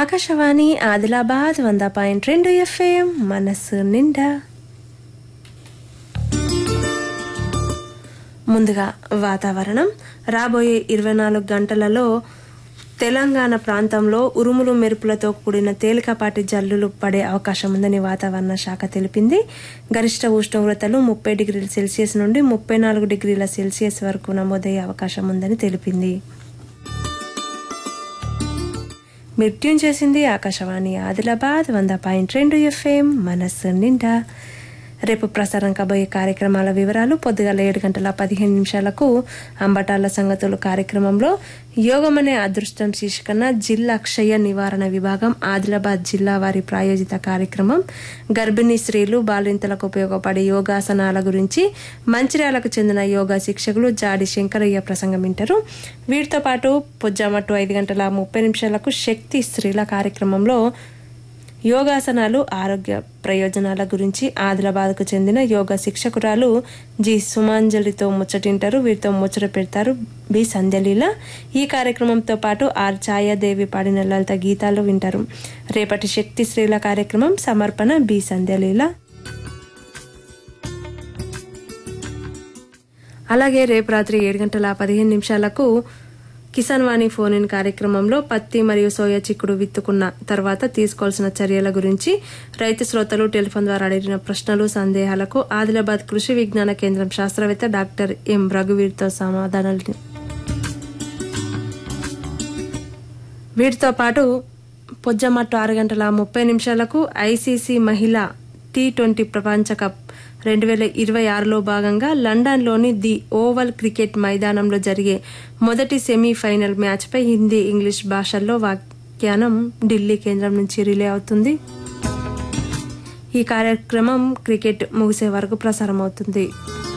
ఆకాశవాణి ఆదిలాబాద్ వంద పాయింట్ రెండు ఎఫ్ఎం మనసు నిండా ముందుగా వాతావరణం రాబోయే ఇరవై నాలుగు గంటలలో తెలంగాణ ప్రాంతంలో ఉరుములు మెరుపులతో కూడిన తేలికపాటి జల్లులు పడే అవకాశం ఉందని వాతావరణ శాఖ తెలిపింది గరిష్ట ఉష్ణోగ్రతలు ముప్పై డిగ్రీల సెల్సియస్ నుండి ముప్పై నాలుగు డిగ్రీల సెల్సియస్ వరకు నమోదయ్యే అవకాశం ఉందని తెలిపింది మిర్ట్యూన్ చేసింది ఆకాశవాణి ఆదిలాబాద్ వంద పాయింట్ రెండు ఎఫ్ఎం మనస్సు నిండా రేపు ప్రసారం కాబోయే కార్యక్రమాల వివరాలు పొద్దుగాల ఏడు గంటల పదిహేను నిమిషాలకు అంబటాల సంగతులు కార్యక్రమంలో యోగం అనే అదృష్టం శీర్షికన జిల్లా క్షయ నివారణ విభాగం ఆదిలాబాద్ జిల్లా వారి ప్రాయోజిత కార్యక్రమం గర్భిణీ స్త్రీలు బాలింతలకు ఉపయోగపడే యోగాసనాల గురించి మంచిర్యాలకు చెందిన యోగా శిక్షకులు జాడి శంకరయ్య ప్రసంగం వింటారు వీటితో పాటు పొజ్జామట్టు ఐదు గంటల ముప్పై నిమిషాలకు శక్తి స్త్రీల కార్యక్రమంలో యోగాసనాలు ఆరోగ్య ప్రయోజనాల గురించి ఆదిలాబాద్కు చెందిన యోగా శిక్షకురాలు జి సుమాంజలితో ముచ్చటింటారు వీరితో ముచ్చట పెడతారు బి సంధ్యలీల ఈ కార్యక్రమంతో పాటు ఆర్ ఛాయాదేవి పాడిన లలిత గీతాలు వింటారు రేపటి శక్తి స్త్రీల కార్యక్రమం సమర్పణ బి సంధ్యలీల అలాగే రేపు రాత్రి ఏడు గంటల పదిహేను నిమిషాలకు కిసాన్ వాణి ఫోన్ ఇన్ కార్యక్రమంలో పత్తి మరియు సోయా చిక్కుడు విత్తుకున్న తర్వాత తీసుకోవాల్సిన చర్యల గురించి రైతు శ్రోతలు టెలిఫోన్ ద్వారా అడిగిన ప్రశ్నలు సందేహాలకు ఆదిలాబాద్ కృషి విజ్ఞాన కేంద్రం శాస్త్రవేత్త డాక్టర్ ఎం రఘువీర్తో సమాధానాలు వీటితో పాటు పొజ్జమట్టు ఆరు గంటల ముప్పై నిమిషాలకు ఐసీసీ మహిళా టీ ట్వంటీ ప్రపంచ కప్ రెండు వేల ఇరవై ఆరులో భాగంగా లండన్లోని ది ఓవల్ క్రికెట్ మైదానంలో జరిగే మొదటి సెమీఫైనల్ మ్యాచ్పై హిందీ ఇంగ్లీష్ భాషల్లో వ్యాఖ్యానం ఢిల్లీ కేంద్రం నుంచి రిలే అవుతుంది ఈ కార్యక్రమం క్రికెట్ ముగిసే వరకు ప్రసారం అవుతుంది